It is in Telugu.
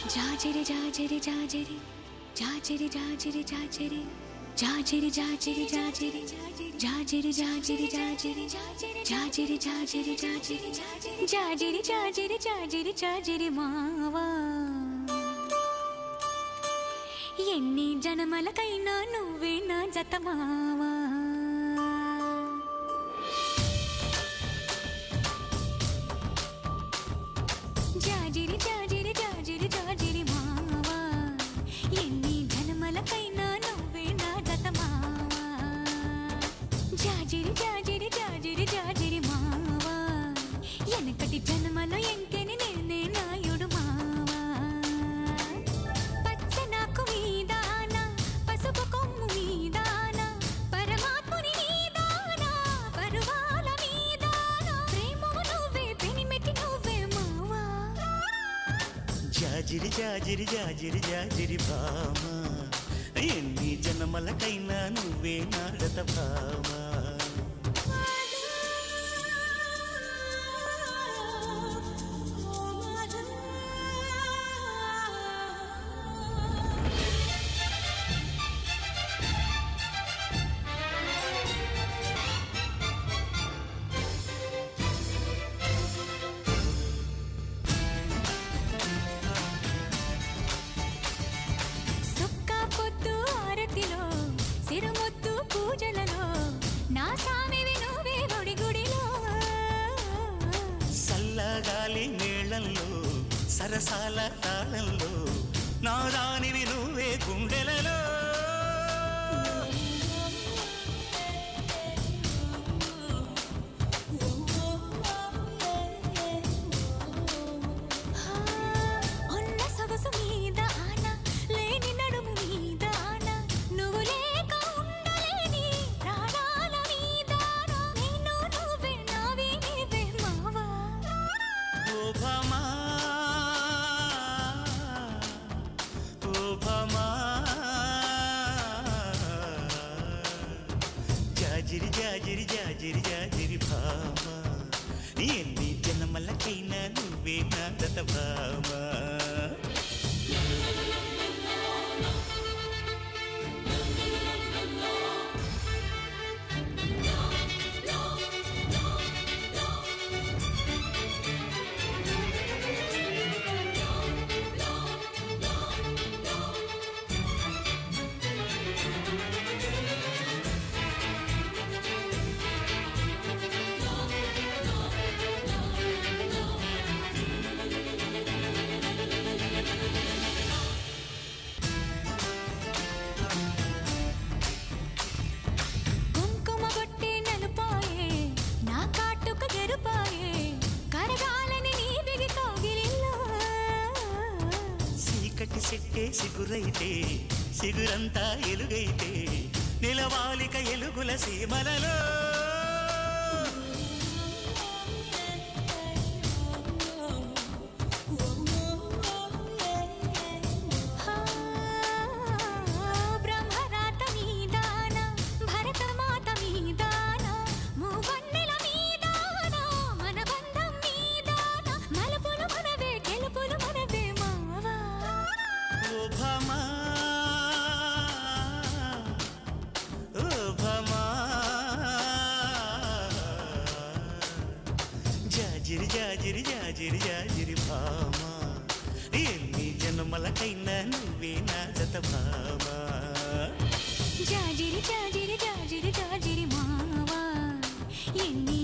జాజరి జాజరి జాజరి జాజరి జాజరి జాజరి జాజరి జాజరి జాజరి జాజరి జాజరి జాజరి జాజరి జాజరి జాజరి జాజరి జాజరి జాజరి జాజరి మావా ఎన్ని జనమలకైనా నువ్వే నా జత మావా జాజిరి జాజిరి జాజిరి జాజిరి మావా ఎన్ని జన్మలకైనా నువ్వే నా జత మావా జాజిరి జాజిరి జాజిరి జాజిరి మావా వెనకటి జన్మలో ఎంకెని నేనే నాయుడు మావా పచ్చ నాకు మీదానా పసుపు కొమ్ము మీదానా పరమాత్ముని మీదానా పరువాల మీదానా ప్రేమము నువ్వే పెనిమిటి నువ్వే మావా జాజిరి జాజిరి జాజిరి జాజిరి భామ ఎన్ని జన్మలకైనా నువ్వే నాడత భామ సుక్క పొద్దు ఆరతిలో సిరుమొద్దు పూజలలో నా సామివి నువ్వే గుడి గుడిలో సల్లగాలి మేళంలో సరసాల తాళంలో నా రానివి నువ్వే గుండెలలో ఆ, ఉన్న సొగసు మీద ఆన లేని నడుము మీద ఆన నువ్వు లేక ఉండలేని ప్రాణాల మీద ఆన. నేను నువ్వే నావి నీవే మావా ఓ భమా ఓ భమా జాజిరి జాజిరి జాజిరి జాజిరి భామ ఎన్ని జన్మలకైనా నువ్వే నా దత భామ కుంకుమ బొట్టే నలుపాయే నా కాటుక ఎరుపాయే కరగాలని నీ బిగి కౌగిలిలో చీకటి సెట్టే సిగురైతే సిగురంతా ఎలుగైతే నిలవాలిక ఎలుగుల సీమలలో ఆ, బ్రహ్మరాత మీదాన భరతమాత మీదాన మూవన్నెల మీదాన మన బంధం మీదాన మలుపులు మనవే గెలుపులు మనవే మావా ఓ భమా ఓ భమా జాజిరి జాజిరి జాజిరి జాజిరి భామా ఎన్ని జన్మలకైనా నువ్వే నా జత భామా జాజిరి జాజిరి జాజిరి జాజిరి మావా ఎన్ని